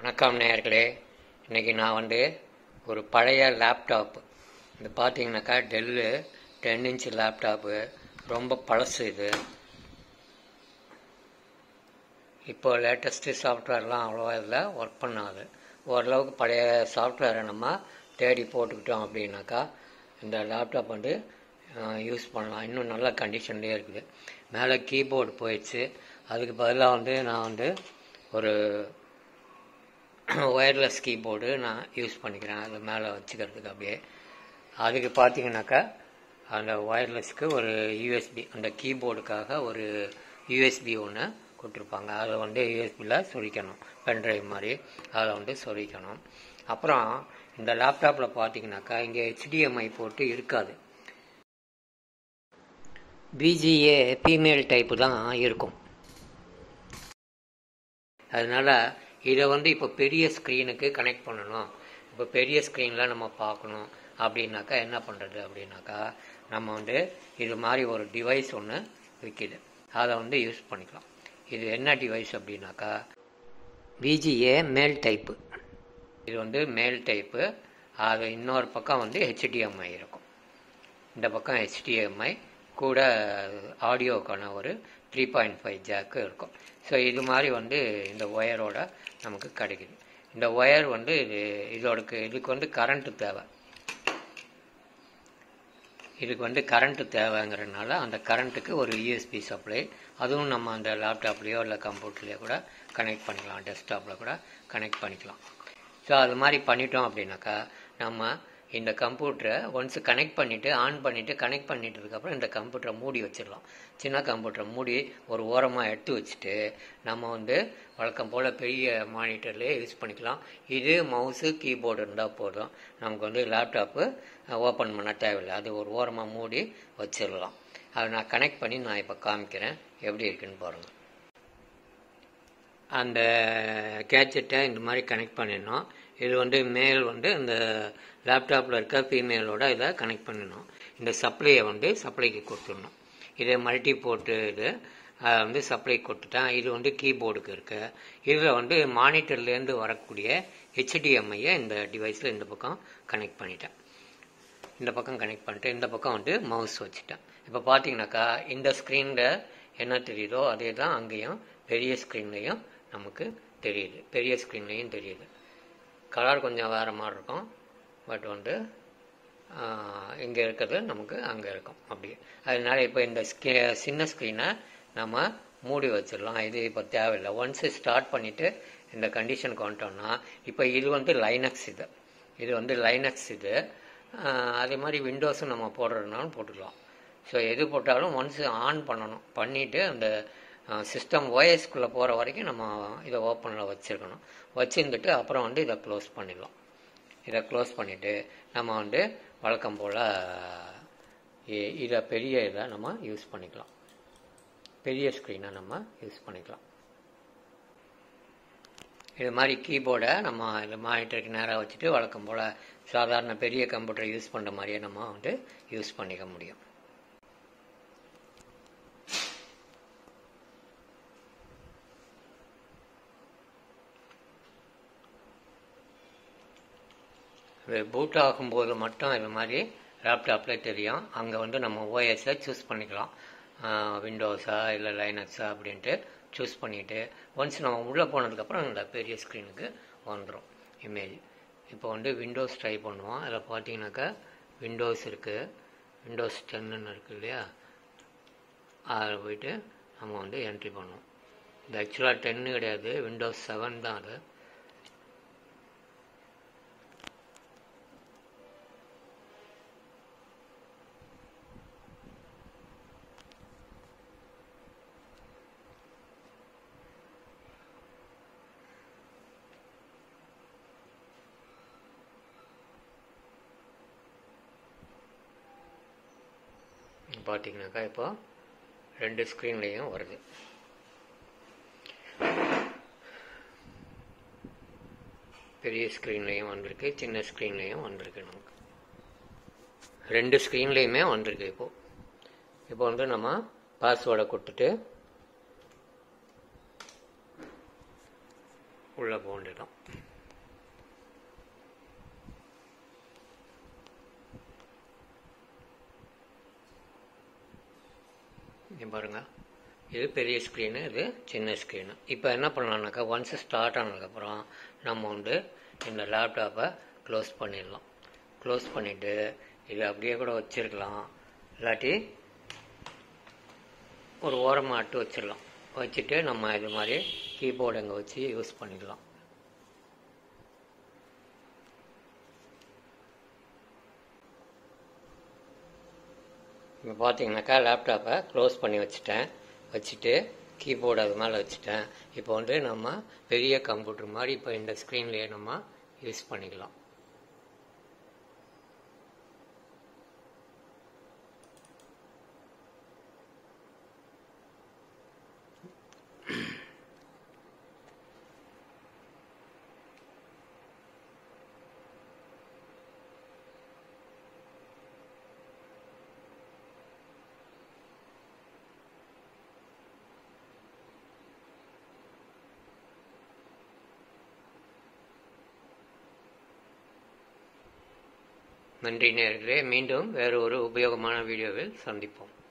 வணக்கம் நேயர்களே இன்றைக்கி நான் வந்து ஒரு பழைய லேப்டாப் இது பார்த்தீங்கன்னாக்கா டெல்லு டென் இன்ச் லேப்டாப்பு ரொம்ப பழசு இது இப்போ லேட்டஸ்ட்டு சாஃப்ட்வேர்லாம் அவ்வளோவா இதில் ஒர்க் பண்ணாது ஓரளவுக்கு பழைய சாஃப்ட்வேரை நம்ம தேடி போட்டுக்கிட்டோம் அப்படின்னாக்கா இந்த லேப்டாப் வந்து யூஸ் பண்ணலாம் இன்னும் நல்ல கண்டிஷன்லேயே இருக்குது மேலே கீபோர்டு போயிடுச்சு அதுக்கு பதிலாக வந்து நான் வந்து ஒரு ஒயர்லெஸ் கீபோர்டு நான் யூஸ் பண்ணிக்கிறேன் அது மேலே வச்சுக்கிறதுக்கு அப்படியே அதுக்கு பார்த்தீங்கன்னாக்கா அந்த ஒயர்லெஸ்க்கு ஒரு யூஎஸ்பி அந்த கீபோர்டுக்காக ஒரு யூஎஸ்பி ஒன்று கொடுத்துருப்பாங்க அதை வந்து யூஎஸ்பியில் சொரிக்கணும் பென்ட்ரைவ் மாதிரி அதில் வந்து சொரிக்கணும் அப்புறம் இந்த லேப்டாப்பில் பார்த்தீங்கன்னாக்கா இங்கே ஹெச்டிஎம்ஐ போட்டு இருக்காது பிஜிஏ ஃபீமேல் டைப்பு தான் இருக்கும் அதனால் இதை வந்து இப்போ பெரிய ஸ்க்ரீனுக்கு கனெக்ட் பண்ணணும் இப்போ பெரிய ஸ்க்ரீனில் நம்ம பார்க்கணும் அப்படின்னாக்கா என்ன பண்ணுறது அப்படின்னாக்கா நம்ம வந்து இது மாதிரி ஒரு டிவைஸ் ஒன்று விற்கிது அதை வந்து யூஸ் பண்ணிக்கலாம் இது என்ன டிவைஸ் அப்படின்னாக்கா பிஜிஏ மேல் டைப்பு இது வந்து மேல் டைப்பு அது இன்னொரு பக்கம் வந்து ஹெச்டிஎம்ஐ இருக்கும் இந்த பக்கம் ஹெச்டிஎம்ஐ கூட ஆடியோக்கான ஒரு த்ரீ பாயிண்ட் ஃபைவ் ஜாக்கு இருக்கும் ஸோ இது மாதிரி வந்து இந்த ஒயரோட நமக்கு கிடைக்குது இந்த ஒயர் வந்து இது இதோடக்கு இதுக்கு வந்து கரண்ட்டு தேவை இதுக்கு வந்து கரண்ட்டு தேவைங்கிறதுனால அந்த கரண்ட்டுக்கு ஒரு யூஎஸ்பி சப்ளை அதுவும் நம்ம அந்த லேப்டாப்லேயோ இல்லை கம்ப்யூட்டர்லேயோ கூட கனெக்ட் பண்ணிக்கலாம் டெஸ்க்டாப்பில் கூட கனெக்ட் பண்ணிக்கலாம் ஸோ அது மாதிரி பண்ணிட்டோம் அப்படின்னாக்கா நம்ம இந்த கம்ப்யூட்டரை ஒன்ஸ் கனெக்ட் பண்ணிவிட்டு ஆன் பண்ணிவிட்டு கனெக்ட் பண்ணிட்டதுக்கப்புறம் இந்த கம்ப்யூட்டரை மூடி வச்சிடலாம் சின்ன கம்ப்யூட்டரை மூடி ஒரு ஓரமாக எடுத்து வச்சுட்டு நம்ம வந்து வழக்கம் போல் பெரிய மானிட்டர்லேயே யூஸ் பண்ணிக்கலாம் இது மவுஸு கீபோர்டு இருந்தால் போதும் நமக்கு வந்து லேப்டாப்பு ஓப்பன் பண்ண தேவையில்லை அது ஒரு ஓரமாக மூடி வச்சிடலாம் அதை நான் கனெக்ட் பண்ணி நான் இப்போ காமிக்கிறேன் எப்படி இருக்குன்னு பாருங்கள் அந்த கேட்ஜெட்டை இந்த மாதிரி கனெக்ட் பண்ணிடணும் இது வந்து மேல் வந்து இந்த லேப்டாப்பில் இருக்க ஃபீமேலோட இதை கனெக்ட் பண்ணணும் இந்த சப்ளையை வந்து சப்ளைக்கு கொடுத்துடணும் இது மல்டி போர்ட்டு இது வந்து சப்ளை கொடுத்துட்டேன் இது வந்து கீபோர்டுக்கு இருக்கு இதில் வந்து மானிட்டர்லேருந்து வரக்கூடிய ஹெச்டிஎம்ஐயை இந்த டிவைஸில் இந்த பக்கம் கனெக்ட் பண்ணிட்டேன் இந்த பக்கம் கனெக்ட் பண்ணிட்டு இந்த பக்கம் வந்து மவுஸ் வச்சுட்டேன் இப்போ பார்த்தீங்கன்னாக்கா இந்த ஸ்க்ரீனில் என்ன தெரியுதோ அதே தான் அங்கேயும் பெரிய ஸ்க்ரீன்லேயும் நமக்கு தெரியுது பெரிய ஸ்க்ரீன்லேயும் தெரியுது கலர் கொஞ்சம் வேறு மாதிரி இருக்கும் பட் வந்து இங்கே இருக்கிறது நமக்கு அங்கே இருக்கும் அப்படியே அதனால இப்போ இந்த ஸ்கே சின்ன ஸ்க்ரீனை நம்ம மூடி வச்சிடலாம் இது இப்போ தேவையில்லை ஒன்ஸ் ஸ்டார்ட் பண்ணிவிட்டு இந்த கண்டிஷனுக்கு வந்துட்டோம்னா இப்போ இது வந்து லைனக்ஸ் இது இது வந்து லைனக்ஸ் இது அதே மாதிரி விண்டோஸும் நம்ம போடுறதுனாலும் போட்டுக்கலாம் ஸோ எது போட்டாலும் ஒன்ஸ் ஆன் பண்ணணும் பண்ணிவிட்டு அந்த சிஸ்டம் ஓஎஸ்குள்ளே போகிற வரைக்கும் நம்ம இதை ஓப்பனில் வச்சுருக்கணும் வச்சுருந்துட்டு அப்புறம் வந்து இதை க்ளோஸ் பண்ணிடலாம் இதை க்ளோஸ் பண்ணிவிட்டு நம்ம வந்து வழக்கம் போல் இதை பெரிய இதை நம்ம யூஸ் பண்ணிக்கலாம் பெரிய ஸ்க்ரீனை நம்ம யூஸ் பண்ணிக்கலாம் இது மாதிரி கீபோர்டை நம்ம இந்த மானிட்டருக்கு நேராக வச்சுட்டு வழக்கம் போல் சாதாரண பெரிய கம்ப்யூட்டரை யூஸ் பண்ணுற மாதிரியே நம்ம வந்து யூஸ் பண்ணிக்க முடியும் இது பூட் ஆகும்போது மட்டும் இது மாதிரி லேப்டாப்பில் தெரியும் அங்கே வந்து நம்ம ஓஎஸை சூஸ் பண்ணிக்கலாம் விண்டோஸா இல்லை லைனக்ஸா அப்படின்ட்டு சூஸ் பண்ணிவிட்டு ஒன்ஸ் நம்ம உள்ளே போனதுக்கப்புறம் இந்த பெரிய ஸ்க்ரீனுக்கு வந்துடும் இமேஜ் இப்போ வந்து விண்டோஸ் ட்ரை பண்ணுவோம் அதில் பார்த்தீங்கன்னாக்கா விண்டோஸ் இருக்குது விண்டோஸ் டென்னு இருக்குது இல்லையா அதில் போயிட்டு நம்ம வந்து என்ட்ரி பண்ணுவோம் இது ஆக்சுவலாக டென்னு கிடையாது விண்டோஸ் செவன் தான் அது பார்த்தீங்கன்னாக்கா இப்போ ரெண்டு ஸ்க்ரீன்லேயும் வருது பெரிய ஸ்க்ரீன்லேயும் வந்திருக்கு சின்ன ஸ்க்ரீன்லேயும் வந்திருக்கு நமக்கு ரெண்டு ஸ்க்ரீன்லேயுமே வந்திருக்கு இப்போது இப்போ வந்து நம்ம பாஸ்வேர்டை கொடுத்துட்டு உள்ளே போக வேண்டியதான் இங்கே பாருங்கள் இது பெரிய ஸ்க்ரீனு இது சின்ன ஸ்க்ரீனு இப்போ என்ன பண்ணலாம்னாக்கா ஒன்ஸ் ஸ்டார்ட் ஆனதுக்கப்புறம் நம்ம வந்து இந்த லேப்டாப்பை க்ளோஸ் பண்ணிடலாம் க்ளோஸ் பண்ணிவிட்டு இது அப்படியே கூட வச்சிருக்கலாம் இல்லாட்டி ஒரு ஓரமாக அட்டு வச்சிடலாம் வச்சுட்டு நம்ம இது மாதிரி கீபோர்டு அங்கே வச்சு யூஸ் பண்ணிக்கலாம் இப்போ பார்த்தீங்கன்னாக்கா லேப்டாப்பை க்ளோஸ் பண்ணி வச்சுட்டேன் வச்சுட்டு கீபோர்டு அது மேலே வச்சுட்டேன் இப்போ வந்து நம்ம பெரிய கம்ப்யூட்டர் மாதிரி இப்போ இந்த ஸ்க்ரீன்லேயே நம்ம யூஸ் பண்ணிக்கலாம் நன்றி நேர்களே மீண்டும் வேறு ஒரு உபயோகமான வீடியோவில் சந்திப்போம்